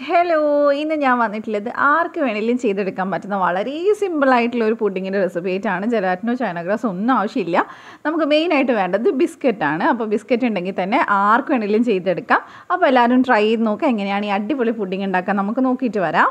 hello ഇന്ന് ഞാൻ വന്നിട്ടുള്ളത് ആർക്ക് വേണമെങ്കിലും ചെയ്തെടുക്കാൻ പറ്റുന്ന വളരെ സിമ്പിളായിട്ടുള്ള ഒരു പുഡിങ്ങിൻ്റെ റെസിപ്പി ആയിട്ടാണ് ജലാറ്റിനോ ചൈനഗ്രാസ് ഒന്നും ആവശ്യമില്ല നമുക്ക് മെയിനായിട്ട് വേണ്ടത് ബിസ്ക്കറ്റാണ് അപ്പോൾ ബിസ്ക്കറ്റ് ഉണ്ടെങ്കിൽ തന്നെ ആർക്ക് വേണമെങ്കിലും ചെയ്തെടുക്കാം അപ്പോൾ എല്ലാവരും ട്രൈ ചെയ്ത് നോക്കുക എങ്ങനെയാണ് ഈ അടിപൊളി പുഡിങ് ഉണ്ടാക്കാൻ നമുക്ക് നോക്കിയിട്ട് വരാം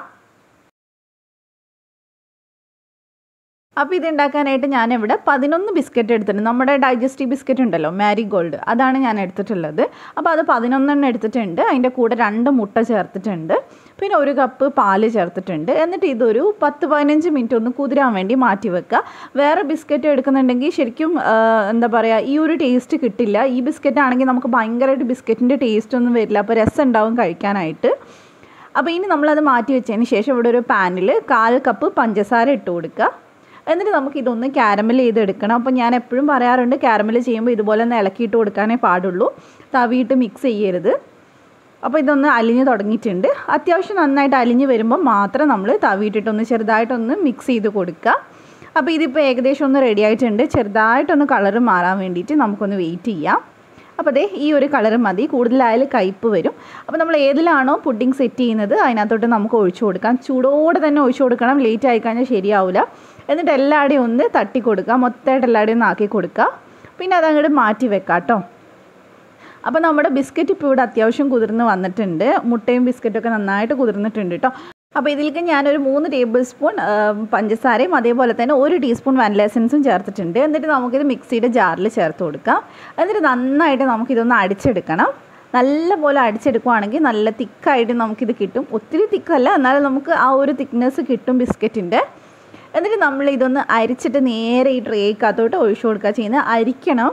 അപ്പോൾ ഇത് ഉണ്ടാക്കാനായിട്ട് ഞാനിവിടെ പതിനൊന്ന് ബിസ്ക്കറ്റ് എടുത്തിട്ടുണ്ട് നമ്മുടെ ഡൈജസ്റ്റീവ് ബിസ്ക്കറ്റ് ഉണ്ടല്ലോ മാരി ഗോൾഡ് അതാണ് ഞാൻ എടുത്തിട്ടുള്ളത് അപ്പോൾ അത് പതിനൊന്നെണ്ണം എടുത്തിട്ടുണ്ട് അതിൻ്റെ കൂടെ രണ്ട് മുട്ട ചേർത്തിട്ടുണ്ട് പിന്നെ ഒരു കപ്പ് പാല് ചേർത്തിട്ടുണ്ട് എന്നിട്ട് ഇതൊരു പത്ത് പതിനഞ്ച് മിനിറ്റ് ഒന്ന് കുതിരാൻ വേണ്ടി മാറ്റി വെക്കുക വേറെ ബിസ്ക്കറ്റ് എടുക്കുന്നുണ്ടെങ്കിൽ ശരിക്കും എന്താ പറയുക ഈ ഒരു ടേസ്റ്റ് കിട്ടില്ല ഈ ബിസ്ക്കറ്റ് ആണെങ്കിൽ നമുക്ക് ഭയങ്കരമായിട്ട് ബിസ്ക്കറ്റിൻ്റെ ടേസ്റ്റ് ഒന്നും വരില്ല അപ്പോൾ രസം ഉണ്ടാവും കഴിക്കാനായിട്ട് അപ്പോൾ ഇനി നമ്മളത് മാറ്റി വെച്ചതിന് ശേഷം ഇവിടെ ഒരു പാനിൽ കാൽ കപ്പ് പഞ്ചസാര ഇട്ട് കൊടുക്കുക എന്നിട്ട് നമുക്ക് ഇതൊന്ന് ക്യാരമൽ ചെയ്തെടുക്കണം അപ്പോൾ ഞാൻ എപ്പോഴും പറയാറുണ്ട് ക്യാരമൽ ചെയ്യുമ്പോൾ ഇതുപോലെ ഒന്ന് ഇളക്കിയിട്ട് കൊടുക്കാനേ പാടുള്ളൂ തവിയിട്ട് മിക്സ് ചെയ്യരുത് അപ്പോൾ ഇതൊന്ന് അലിഞ്ഞ് തുടങ്ങിയിട്ടുണ്ട് അത്യാവശ്യം നന്നായിട്ട് അലിഞ്ഞ് വരുമ്പോൾ മാത്രം നമ്മൾ തവിയിട്ടിട്ടൊന്ന് ചെറുതായിട്ടൊന്ന് മിക്സ് ചെയ്ത് കൊടുക്കുക അപ്പോൾ ഇതിപ്പോൾ ഏകദേശം ഒന്ന് റെഡി ആയിട്ടുണ്ട് ചെറുതായിട്ടൊന്ന് കളറ് മാറാൻ വേണ്ടിയിട്ട് നമുക്കൊന്ന് വെയിറ്റ് ചെയ്യാം അപ്പോൾ അതേ ഈ ഒരു കളർ മതി കൂടുതലായാലും കയ്പ്പ് വരും അപ്പോൾ നമ്മൾ ഏതിലാണോ പുഡിംഗ് സെറ്റ് ചെയ്യുന്നത് അതിനകത്തോട്ട് നമുക്ക് ഒഴിച്ചു കൊടുക്കാം ചൂടോടെ തന്നെ ഒഴിച്ചു കൊടുക്കണം ലേറ്റ് ആയി കഴിഞ്ഞാൽ ശരിയാവില്ല എന്നിട്ട് എല്ലാവരുടെയും ഒന്ന് തട്ടി കൊടുക്കുക മൊത്തമായിട്ട് എല്ലാവരുടെയും ഒന്ന് ആക്കി കൊടുക്കുക പിന്നെ അതങ്ങോട്ട് മാറ്റി വെക്കാം കേട്ടോ അപ്പോൾ നമ്മുടെ ബിസ്ക്കറ്റ് ഇപ്പോൾ ഇവിടെ അത്യാവശ്യം കുതിർന്ന് വന്നിട്ടുണ്ട് മുട്ടയും ബിസ്ക്കറ്റൊക്കെ നന്നായിട്ട് കുതിർന്നിട്ടുണ്ട് കേട്ടോ അപ്പോൾ ഇതിലേക്ക് ഞാനൊരു മൂന്ന് ടേബിൾ സ്പൂൺ പഞ്ചസാരയും അതേപോലെ തന്നെ ഒരു ടീസ്പൂൺ വാനില എസൻസും ചേർത്തിട്ടുണ്ട് എന്നിട്ട് നമുക്കിത് മിക്സിയുടെ ജാറിൽ ചേർത്ത് കൊടുക്കാം എന്നിട്ട് നന്നായിട്ട് നമുക്കിതൊന്ന് അടിച്ചെടുക്കണം നല്ല പോലെ അടിച്ചെടുക്കുവാണെങ്കിൽ നല്ല തിക്കായിട്ട് നമുക്കിത് കിട്ടും ഒത്തിരി തിക്കല്ല എന്നാലും നമുക്ക് ആ ഒരു തിക്നെസ് കിട്ടും ബിസ്ക്കറ്റിൻ്റെ എന്നിട്ട് നമ്മൾ ഇതൊന്ന് അരിച്ചിട്ട് നേരെ ഈ ട്രേക്കകത്തോട്ട് ഒഴിച്ചു കൊടുക്കുക ചെയ്യുന്നത് അരിക്കണം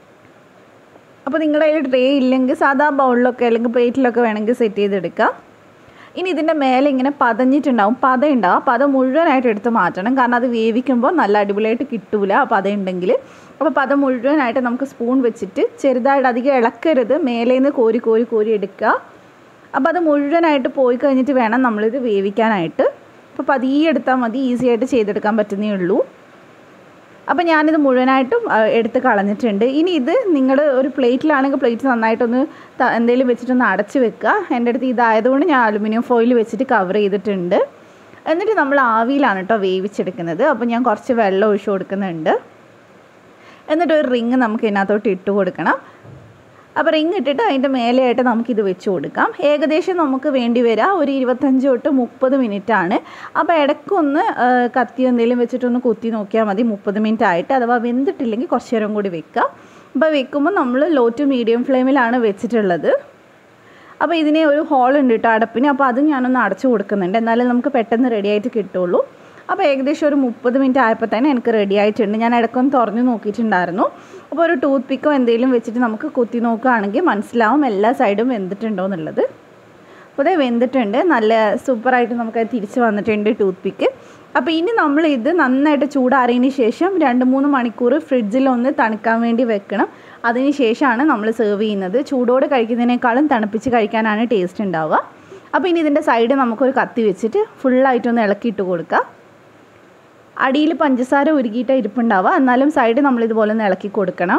അപ്പോൾ നിങ്ങളുടെ കയ്യിൽ ട്രേ ഇല്ലെങ്കിൽ സാധാ ബൗളിലൊക്കെ അല്ലെങ്കിൽ പ്ലേറ്റിലൊക്കെ വേണമെങ്കിൽ സെറ്റ് ചെയ്തെടുക്കാം ഇനി ഇതിൻ്റെ മേലെ ഇങ്ങനെ പതഞ്ഞിട്ടുണ്ടാവും പത ഉണ്ടാവും ആ പത മുഴുവനായിട്ട് എടുത്ത് മാറ്റണം കാരണം അത് വേവിക്കുമ്പോൾ നല്ല അടിപൊളിയായിട്ട് കിട്ടൂല ആ പത ഉണ്ടെങ്കിൽ അപ്പോൾ പത മുഴുവനായിട്ട് നമുക്ക് സ്പൂൺ വെച്ചിട്ട് ചെറുതായിട്ട് അധികം ഇളക്കരുത് മേലേന്ന് കോരി കോരി കോരി എടുക്കുക അപ്പോൾ അത് മുഴുവനായിട്ട് പോയി കഴിഞ്ഞിട്ട് വേണം നമ്മളിത് വേവിക്കാനായിട്ട് അപ്പോൾ പതിയെ എടുത്താൽ മതി ഈസി ആയിട്ട് ചെയ്തെടുക്കാൻ പറ്റുന്നേ ഉള്ളൂ അപ്പോൾ ഞാനിത് മുഴുവനായിട്ടും എടുത്ത് കളഞ്ഞിട്ടുണ്ട് ഇനി ഇത് നിങ്ങൾ ഒരു പ്ലേറ്റിലാണെങ്കിൽ പ്ലേറ്റ് നന്നായിട്ടൊന്ന് എന്തെങ്കിലും വെച്ചിട്ടൊന്ന് അടച്ച് വെക്കുക എൻ്റെ അടുത്ത് ഇതായതുകൊണ്ട് ഞാൻ അലുമിനിയം ഫോയിൽ വെച്ചിട്ട് കവർ ചെയ്തിട്ടുണ്ട് എന്നിട്ട് നമ്മൾ ആവിയിലാണ് കേട്ടോ വേവിച്ചെടുക്കുന്നത് അപ്പോൾ ഞാൻ കുറച്ച് വെള്ളം ഒഴിച്ചു കൊടുക്കുന്നുണ്ട് എന്നിട്ട് ഒരു റിങ് നമുക്ക് ഇതിനകത്തോട്ട് ഇട്ട് കൊടുക്കണം അപ്പോൾ റിങ് ഇട്ടിട്ട് അതിൻ്റെ മേലെയായിട്ട് നമുക്കിത് വെച്ച് കൊടുക്കാം ഏകദേശം നമുക്ക് വേണ്ടി വരിക ഒരു ഇരുപത്തഞ്ച് തൊട്ട് മുപ്പത് മിനിറ്റ് ആണ് അപ്പോൾ ഇടയ്ക്കൊന്ന് കത്തി എന്തെങ്കിലും വെച്ചിട്ടൊന്ന് കുത്തി നോക്കിയാൽ മതി മുപ്പത് മിനിറ്റ് ആയിട്ട് അഥവാ വെന്തിട്ടില്ലെങ്കിൽ കുറച്ച് നേരം കൂടി വെക്കുക അപ്പോൾ വെക്കുമ്പോൾ നമ്മൾ ലോ ടു മീഡിയം ഫ്ലെയിമിലാണ് വെച്ചിട്ടുള്ളത് അപ്പോൾ ഇതിനെ ഒരു ഹോൾ ഉണ്ട് കേട്ടോ അടപ്പിന് അപ്പോൾ അതും ഞാനൊന്ന് അടച്ചു കൊടുക്കുന്നുണ്ട് എന്നാലും നമുക്ക് പെട്ടെന്ന് റെഡി ആയിട്ട് കിട്ടുള്ളൂ അപ്പോൾ ഏകദേശം ഒരു മുപ്പത് മിനിറ്റ് ആയപ്പോൾ തന്നെ എനിക്ക് റെഡി ആയിട്ടുണ്ട് ഞാൻ ഇടയ്ക്കൊന്ന് തുറന്ന് നോക്കിയിട്ടുണ്ടായിരുന്നു അപ്പോൾ ഒരു ടൂത്ത് പിക്കോ എന്തെങ്കിലും വെച്ചിട്ട് നമുക്ക് കുത്തി നോക്കുകയാണെങ്കിൽ മനസ്സിലാവും എല്ലാ സൈഡും വെന്തിട്ടുണ്ടോ എന്നുള്ളത് അപ്പോൾ അതേ വെന്തിട്ടുണ്ട് നല്ല സൂപ്പറായിട്ട് നമുക്ക് തിരിച്ച് വന്നിട്ടുണ്ട് ടൂത്ത് പിക്ക് അപ്പോൾ ഇനി നമ്മൾ ഇത് നന്നായിട്ട് ചൂടാറിയതിന് ശേഷം രണ്ട് മൂന്ന് മണിക്കൂർ ഫ്രിഡ്ജിലൊന്ന് തണുക്കാൻ വേണ്ടി വെക്കണം അതിന് ശേഷമാണ് നമ്മൾ സെർവ് ചെയ്യുന്നത് ചൂടോടെ കഴിക്കുന്നതിനേക്കാളും തണുപ്പിച്ച് കഴിക്കാനാണ് ടേസ്റ്റ് ഉണ്ടാവുക അപ്പോൾ ഇനി ഇതിൻ്റെ സൈഡ് നമുക്കൊരു കത്തി വെച്ചിട്ട് ഫുള്ളായിട്ടൊന്ന് ഇളക്കിയിട്ട് കൊടുക്കുക അടിയിൽ പഞ്ചസാര ഉരുകിയിട്ട് ഇരിപ്പുണ്ടാവുക എന്നാലും സൈഡ് നമ്മൾ ഇതുപോലെ ഒന്ന് ഇളക്കി കൊടുക്കണം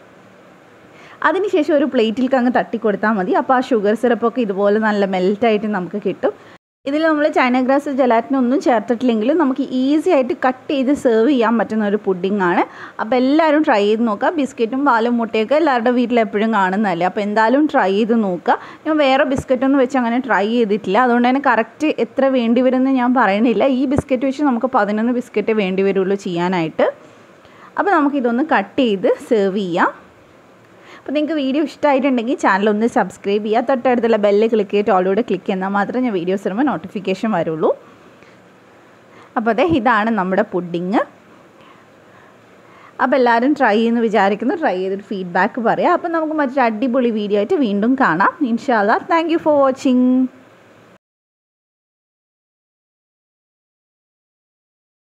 അതിനുശേഷം ഒരു പ്ലേറ്റിലേക്ക് അങ്ങ് തട്ടി കൊടുത്താൽ മതി അപ്പോൾ ആ ഷുഗർ സിറപ്പൊക്കെ ഇതുപോലെ നല്ല മെൽറ്റായിട്ട് നമുക്ക് കിട്ടും ഇതിൽ നമ്മൾ ചൈന ഗ്രാസ് ജലാറ്റിനൊന്നും ചേർത്തിട്ടില്ലെങ്കിലും നമുക്ക് ഈസി ആയിട്ട് കട്ട് ചെയ്ത് സെർവ് ചെയ്യാൻ പറ്റുന്ന ഒരു പുഡിംഗ് ആണ് അപ്പോൾ എല്ലാവരും ട്രൈ ചെയ്ത് നോക്കുക ബിസ്ക്കറ്റും പാലും മുട്ടയൊക്കെ എല്ലാവരുടെ വീട്ടിൽ എപ്പോഴും കാണുന്നതല്ലേ അപ്പോൾ എന്തായാലും ട്രൈ ചെയ്ത് നോക്കുക ഞാൻ വേറെ ബിസ്ക്കറ്റൊന്നും വെച്ച് അങ്ങനെ ട്രൈ ചെയ്തിട്ടില്ല അതുകൊണ്ട് തന്നെ കറക്റ്റ് എത്ര വേണ്ടി വരുമെന്ന് ഞാൻ പറയണില്ല ഈ ബിസ്ക്കറ്റ് വെച്ച് നമുക്ക് പതിനൊന്ന് ബിസ്ക്കറ്റ് വേണ്ടി വരുള്ളൂ ചെയ്യാനായിട്ട് അപ്പോൾ നമുക്കിതൊന്ന് കട്ട് ചെയ്ത് സെർവ് ചെയ്യാം അപ്പോൾ നിങ്ങൾക്ക് വീഡിയോ ഇഷ്ടമായിട്ടുണ്ടെങ്കിൽ ചാനൽ ഒന്ന് സബ്സ്ക്രൈബ് ചെയ്യുക തൊട്ടടുത്തുള്ള ബെല്ല് ക്ലിക്ക് ചെയ്തിട്ട് ഓളോട് ക്ലിക്ക് ചെയ്താൽ മാത്രമേ ഞാൻ വീഡിയോസ് വരുമ്പോൾ നോട്ടിഫിക്കേഷൻ വരുള്ളൂ അപ്പോൾ അതെ ഇതാണ് നമ്മുടെ പുഡിങ് അപ്പോൾ എല്ലാവരും ട്രൈ ചെയ്യുമെന്ന് വിചാരിക്കുന്നു ട്രൈ ചെയ്തിട്ട് ഫീഡ്ബാക്ക് പറയാം അപ്പോൾ നമുക്ക് മറ്റൊരു അടിപൊളി വീഡിയോ ആയിട്ട് വീണ്ടും കാണാം ഇൻഷാല്ല താങ്ക് യു ഫോർ വാച്ചിങ്